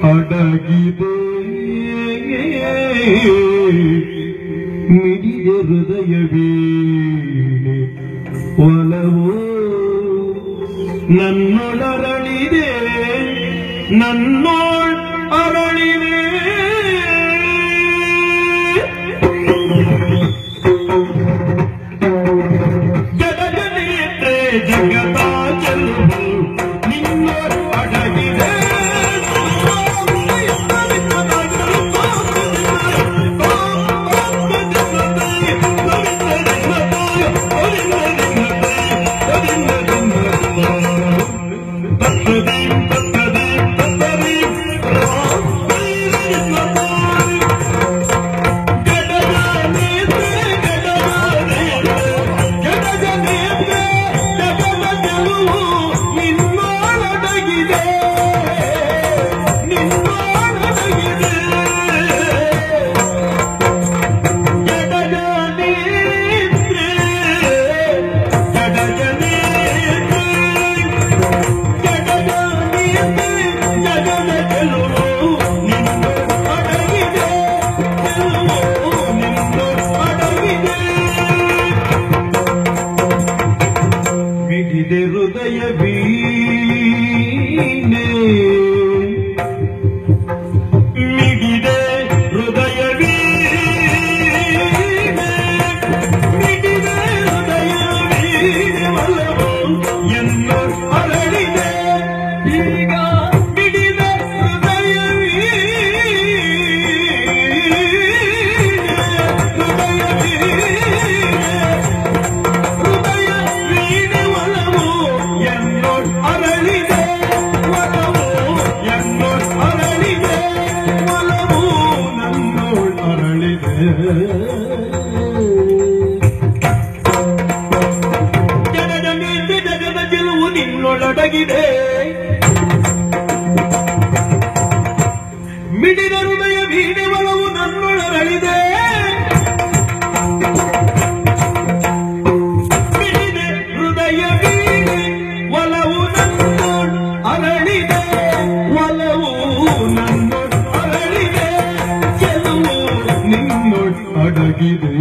ಅಡಗಿದೆ ಮಿಡಿಯ ಹೃದಯ ವೀಣೆ ಒಲವು ನನ್ನೊಳರಳಿದೆ ನನ್ನೋಳ್ ಅರಳಿದೆ ಜಗಜನೇತ್ರೆ ಜಗತ ಚೆಲುವು ನಿನ್ನೋಳ್ ಅಡಗಿದೆ ಬಿಡಿದೆ ಹೃದಯ ವೀಣೆ ಮಿಡಿದೆ ಹೃದಯ ವೀಣೆ ಮಿಡಿದೆ ಹೃದಯ ವೀಣೆ ಒಲವು ಎನ್ನ ಅರಳಿದೆ ಈಗ ಮಿಡಿದ ಹೃದಯ ವೀಣೆ ಹೃದಯ ವೀಣೆ ಹೃದಯ ವೀಣೆ ಒಲವು ಎನ್ನೋಳ್ ಅರಳಿದೆ ಒಲವು ಎನ್ನೋಳ್ ಅರಳಿದೆ ಒಲವು ನನ್ನೋಳ್ ಅರಳಿದೆ ಜನದ ಮೇಲೆ ಜಗದ ಗೆಲುವು ನಿನ್ನೊಳಡಗಿದೆ ಮಿಡಿದ ಹೃದಯ ವೀಣೆ ಒಲವು ನನ್ನೊಳರಳಿದೆ ಬಿಡಿದೆ ಹೃದಯ ವೀಣೆ ಒಲವು ನನ್ನೋಳ್ ಅರಳಿದೆ ಒಲವು ನನ್ನೋಳ್ ಅರಳಿದೆ ಗೆಲುವು ನಿನ್ನೋಳ್ ಅಡಗಿದೆ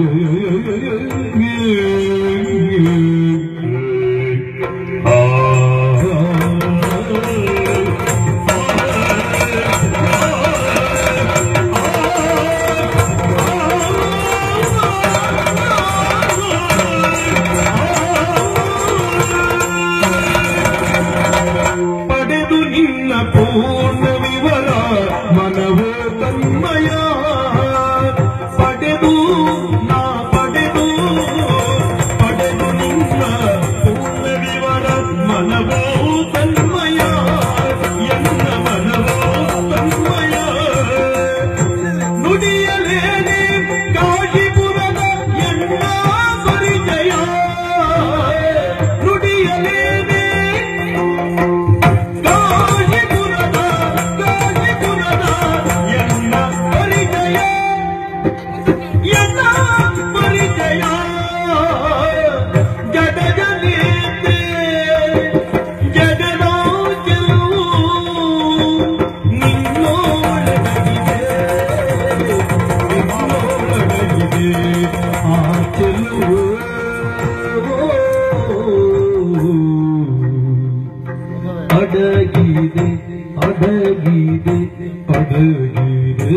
ಪಡೆದು ನಿನ್ನ ಪೂರ್ಣ ವಿವರ ಮನವೋ ತನ್ಮಯ ಪಡೆದು ನಾ ಪಡೆದು ಪಡೆದು ನಿನ್ನ ಪೂರ್ಣ ವಿವರ ಮನವೋ ತನ್ಮಯ ಎನ್ನ ಮನವೋ ತನ್ಮಯ ನುಡಿಯಲೇನೆ ಕಾಶಿಪುರದ ಎನ್ನ ಪರಿಚಯ ನುಡಿಯಲೇನೆ ಕಾಶಿಪುರದ ಕಾಶಿಪುರದ ಎನ್ನ ಪರಿಚಯ ಎನ್ನ ಪರಿಚಯ ಜಡಜನೇತೆ ಜಗದ ಗೆಲುವು ನಿನ್ನೋಳಗಿದೆ ನಿನ್ನೋಳಗಿದೆ ಆ ಚೆಲುವು ಅಡಗಿದೆ ಅಡಗಿದೆ ಅಡಗಿದೆ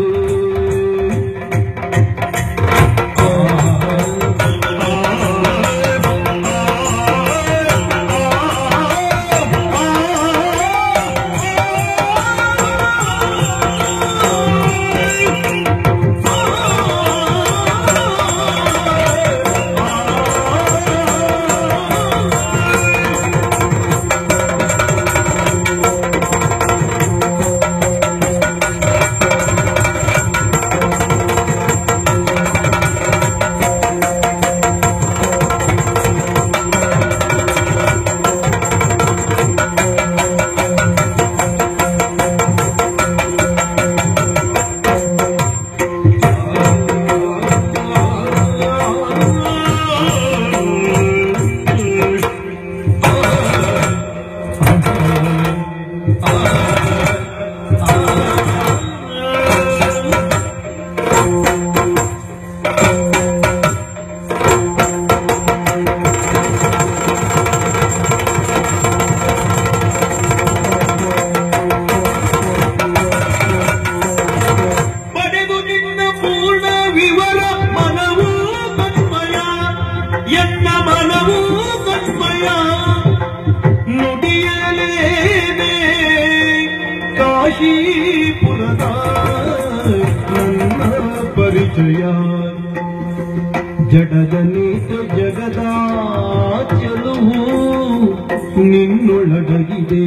ಜಡದ ನೀತ ಜಗದ ಚೆಲುವು ನಿನ್ನೊಳಗಗಿದೆ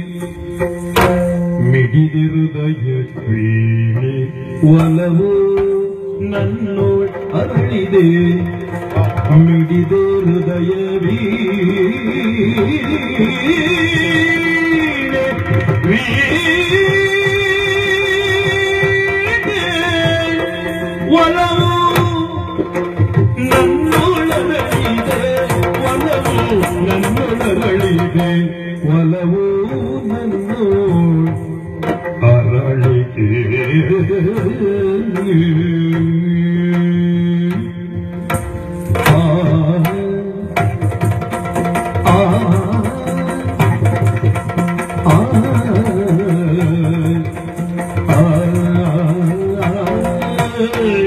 ಮಿಡಿದೆ ಹೃದಯ ವೀಣೆ ಒಲವು ನನ್ನೋ ಅರಳಿದೆ ಮಿಡಿದೆ ಹೃದಯ ವೀಣೆ ವೀಣೆ ಒಲವು ನನ್ನೊಳಗಡೆ ಒಲವು ನನ್ನೊಳಗಡೆ ಒಲವು ನನ್ನೋ ಅರಳಿಗೆ ಆ ಆ ಆ ಆ